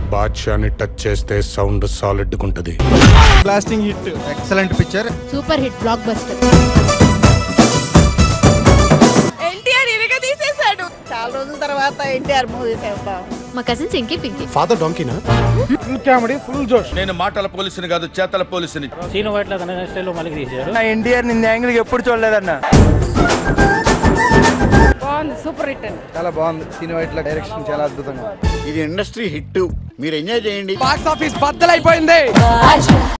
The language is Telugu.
బాద్షాని టచ్ చేస్తే సౌండ్ సాలిడ్ ఉంటది blasting hit excellent picture super hit blockbuster NTR ఇరగ తీసేశాడు చాలా రోజుల తర్వాత ఎన్టీఆర్ మూవీ చేద్దాం మా కజిన్స్ ఇంకి పింకి ఫాదర్ డాంకీనా ఫుల్ కామెడీ ఫుల్ జోష్ నేను మాటల పోలీసుని కాదు చేతల పోలీసుని సీను వైట్ల తన స్టైల్లో మళ్ళీ తీశారు ఎన్టీఆర్ నిన్న యాంగిల్ ఎప్పుడు చూడలేదన్న బాగుంది సూపర్ హిట్ అండి చాలా బాగుంది సినిమా ఇట్లా డైరెక్షన్ చాలా అద్భుతంగా ఇది ఇండస్ట్రీ హిట్ మీరు ఎంజాయ్ చేయండి బాక్స్ ఆఫీస్ బద్దలైపోయింది